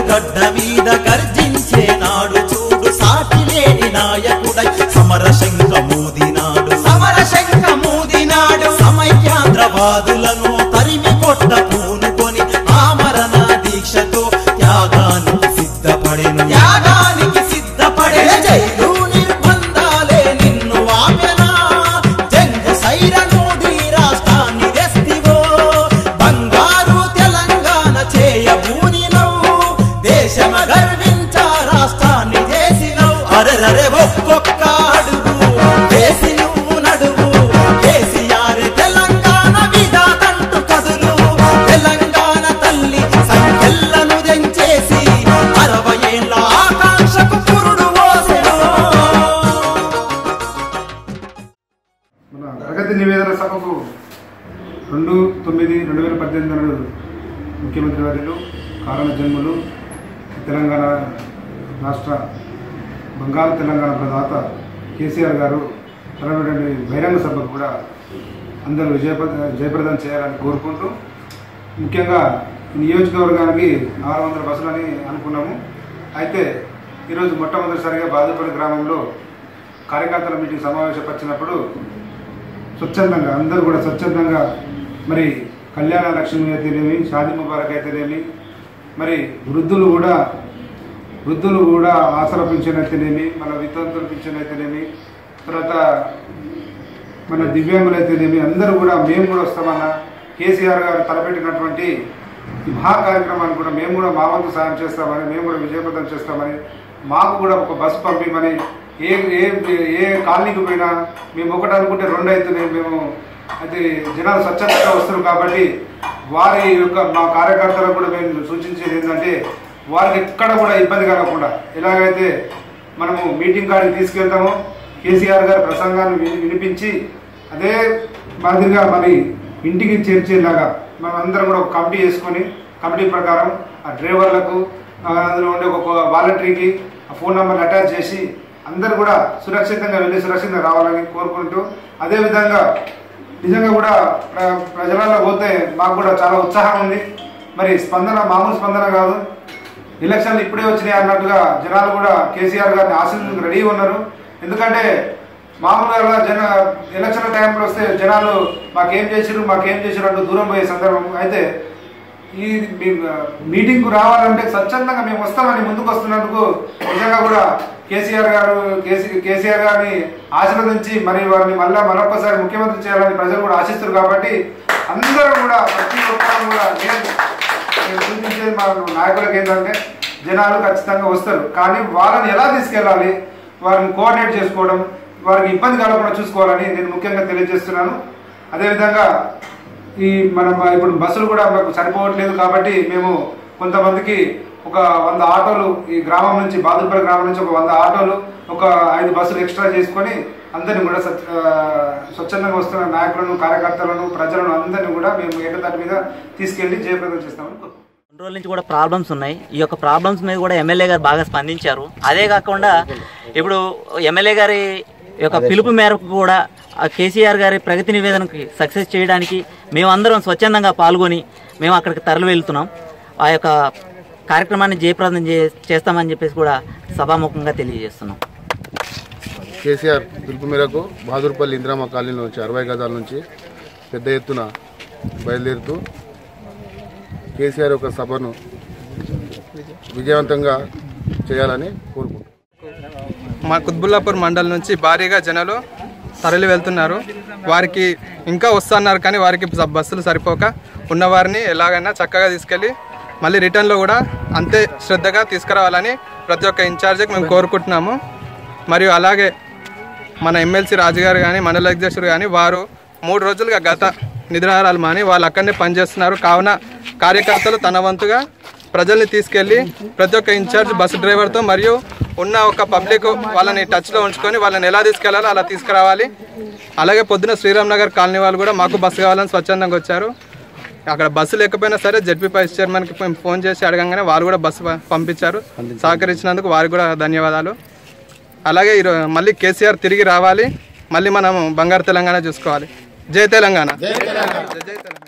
గడ్డ మీద గర్జించే నాడు చూడు సాటి లేని నాయకుడై సమర శంఖ మూదినాడు సమర శంఖ మూదినాడు సమైక్యాంధ్రవాదులను తరిమి కొట్ట పూనుకొని ఆమరణ దీక్షతో త్యాగానికి సిద్ధపడెను త్యాగానికి సిద్ధపడే జైలు నిర్బంధాలే నిన్ను ఆమెనా జంగు సైరనూది రాష్ట్రాన్ని తెస్తివో బంగారు తెలంగాణ చేయబూనినవు దేశమ గర్వించ రాష్ట్రాన్ని చేసినవు అరెరరే ఒక్కొక్క అడుగు వేసి నువ్వు నడువు కేసీఆర్ తెలంగాణ విధాతంటు కదులు తెలంగాణ తల్లి సంఖ్యలను దెంచేసి అరవై ఏళ్ళ ఆకాంక్షకు పురుడు పోసెను మన ప్రగతి నివేదన సభకు రెండు తొమ్మిది రెండు వేల పద్దెనిమిది నాడు ముఖ్యమంత్రి వర్యులు కారణ జన్ములు తెలంగాణ రాష్ట్ర బంగారు తెలంగాణ ప్రదాత కేసీఆర్ గారు తలపెట్టిన బహిరంగ సభకు కూడా అందరూ జయప్ర జయప్రదం చేయాలని కోరుకుంటూ ముఖ్యంగా ఈ నియోజకవర్గానికి ఆరు వందల బస్సులని అనుకున్నాము అయితే ఈరోజు మొట్టమొదటిసారిగా బాదుపల్లి గ్రామంలో కార్యకర్తల మీటింగ్ సమావేశపరిచినప్పుడు స్వచ్ఛందంగా అందరూ కూడా స్వచ్ఛందంగా మరి కళ్యాణ లక్ష్మి అయితేనేమి షాదీ ముబారక్ అయితేనేమి మరి వృద్ధులు కూడా వృద్ధులు కూడా ఆసర పింఛన్ అయితేనేమి మన వితంతుల పింఛన్ అయితేనేమి తర్వాత మన దివ్యాంగులు అయితేనేమి అందరూ కూడా మేము కూడా వస్తామన్న కేసీఆర్ గారు తలపెట్టినటువంటి ఈ మహా కార్యక్రమాన్ని కూడా మేము కూడా మా వంతు సాయం చేస్తామని మేము కూడా విజయవంతం చేస్తామని మాకు కూడా ఒక బస్సు పంపిమని ఏ ఏ ఏ కాలనీకి పోయినా మేము ఒకటి అనుకుంటే రెండు అవుతున్నాయి మేము అది జనాలు స్వచ్ఛందంగా వస్తారు కాబట్టి వారి యొక్క మా కార్యకర్తలకు కూడా మేము సూచించేది ఏంటంటే వారికి ఎక్కడ కూడా ఇబ్బంది కలగకుండా ఎలాగైతే మనము మీటింగ్ కాడికి తీసుకెళ్తామో కేసీఆర్ గారి ప్రసంగాన్ని విని- వినిపించి అదే మాదిరిగా మరి ఇంటికి చేర్చేలాగా మనం అందరం కూడా ఒక కమిటీ వేసుకొని కమిటీ ప్రకారం ఆ డ్రైవర్లకు ఆ, అందులో ఉండే ఒక వాలంటరీకి ఆ ఫోన్ నెంబర్ని అటాచ్ చేసి అందరూ కూడా సురక్షితంగా వెళ్ళి సురక్షితంగా రావాలని కోరుకుంటూ అదేవిధంగా నిజంగా కూడా ప్ర- ప్రజలలో పోతే మాకు కూడా చాలా ఉత్సాహం ఉంది మరి స్పందన మామూలు స్పందన కాదు ఎలక్షన్లు ఇప్పుడే వచ్చినాయి అన్నట్టుగా జనాలు కూడా కేసీఆర్ గారిని ఆశీర్వదించడానికి రెడీ ఉన్నారు ఎందుకంటే మామూలుగా జన ఎలక్షన్ టైంలో వస్తే జనాలు మాకేం చేసిరు మాకేం చేసిరు అంటూ దూరం పోయే సందర్భం అయితే ఈ మీ- మీటింగ్కు రావాలంటే స్వచ్ఛందంగా మేము వస్తామని ముందుకు వస్తున్నందుకు నిజంగా కూడా కేసీఆర్ గారు కేసీ కేసీఆర్ గారిని ఆశీర్వదించి మరి వారిని మళ్ళా మరొకసారి ముఖ్యమంత్రి చేయాలని ప్రజలు కూడా ఆశిస్తారు కాబట్టి అందరూ కూడా ప్రతి ఒక్కరు కూడా నేను నేను సూచించేది మా నాయకులకు ఏంటంటే జనాలు ఖచ్చితంగా వస్తారు కానీ వాళ్ళని ఎలా తీసుకెళ్ళాలి వారిని కోఆర్డినేట్ చేసుకోవడం వారికి ఇబ్బంది కలగకుండా చూసుకోవాలని నేను ముఖ్యంగా తెలియజేస్తున్నాను అదేవిధంగా ఈ మన ఇప్పుడు బస్సులు కూడా మాకు సరిపోవట్లేదు కాబట్టి మేము కొంతమందికి ఒక వంద ఆటోలు ఈ గ్రామం నుంచి బాదుపల్లి గ్రామం నుంచి ఒక వంద ఆటోలు ఒక ఐదు బస్సులు ఎక్స్ట్రా చేసుకొని అందరిని కూడా స్వచ్ఛ- ఆ, స్వచ్ఛందంగా వస్తున్న నాయకులను కార్యకర్తలను ప్రజలను అందరినీ కూడా మేము ఏకతాటి మీద తీసుకెళ్లి జయప్రదం చేస్తామని కోరుకుంటున్నాం. కొన్ని రోజుల నుంచి కూడా ప్రాబ్లమ్స్ ఉన్నాయి ఈ యొక్క ప్రాబ్లమ్స్ మీద కూడా ఎమ్మెల్యే గారు బాగా స్పందించారు అదే కాకుండా ఇప్పుడు ఎమ్మెల్యే గారి యొక్క పిలుపు మేరకు కూడా ఆ కేసీఆర్ గారి ప్రగతి నివేదనకి సక్సెస్ చేయడానికి మేమందరం స్వచ్ఛందంగా పాల్గొని మేము అక్కడికి తరలి వెళ్తున్నాం ఆ యొక్క కార్యక్రమాన్ని జయప్రదం చే చేస్తామని చెప్పేసి కూడా సభాముఖంగా తెలియజేస్తున్నాం కేసీఆర్ పిలుపు మేరకు బహదూర్పల్లి ఇందిరామ కాలనీ నుంచి అరవై గజాల నుంచి పెద్ద ఎత్తున బయలుదేరుతూ కేసీఆర్ యొక్క సభను విజయవంతంగా చేయాలని కోరుకుంటున్నాను మా కుత్బుల్లాపూర్ మండల్ నుంచి భారీగా జనాలు తరలి వెళ్తున్నారు వారికి ఇంకా వస్తున్నారు కానీ వారికి స- బస్సులు సరిపోక ఉన్నవారిని ఎలాగైనా చక్కగా తీసుకెళ్ళి మళ్ళీ రిటర్న్లో కూడా అంతే శ్రద్ధగా తీసుకురావాలని ప్రతి ఒక్క ఇన్ఛార్జికి మేము కోరుకుంటున్నాము మరియు అలాగే మన ఎమ్మెల్సీ రాజు గారు కానీ మండల అధ్యక్షుడు కానీ వారు మూడు రోజులుగా గత నిద్రాహారాలు మాని వాళ్ళు అక్కడనే పనిచేస్తున్నారు కావున కార్యకర్తలు తన వంతుగా ప్రజల్ని తీసుకెళ్లి ప్రతి ఒక్క ఇన్ఛార్జ్ బస్సు డ్రైవర్తో మరియు ఉన్న ఒక పబ్లిక్ వాళ్ళని టచ్లో ఉంచుకొని వాళ్ళని ఎలా తీసుకెళ్లాలో అలా తీసుకురావాలి అలాగే పొద్దున శ్రీరామ్ నగర్ కాలనీ వాళ్ళు కూడా మాకు బస్సు కావాలని స్వచ్ఛందంగా వచ్చారు అక్కడ బస్సు లేకపోయినా సరే జడ్పీ వైస్ చైర్మన్కి మేము ఫోన్ చేసి అడగంగానే వాళ్ళు కూడా బస్సు ప- పంపించారు సహకరించినందుకు వారికి కూడా ధన్యవాదాలు అలాగే ఈరోజు మళ్ళీ కేసీఆర్ తిరిగి రావాలి మళ్ళీ మనం బంగారు తెలంగాణ చూసుకోవాలి జై తెలంగాణ జై తెలంగాణ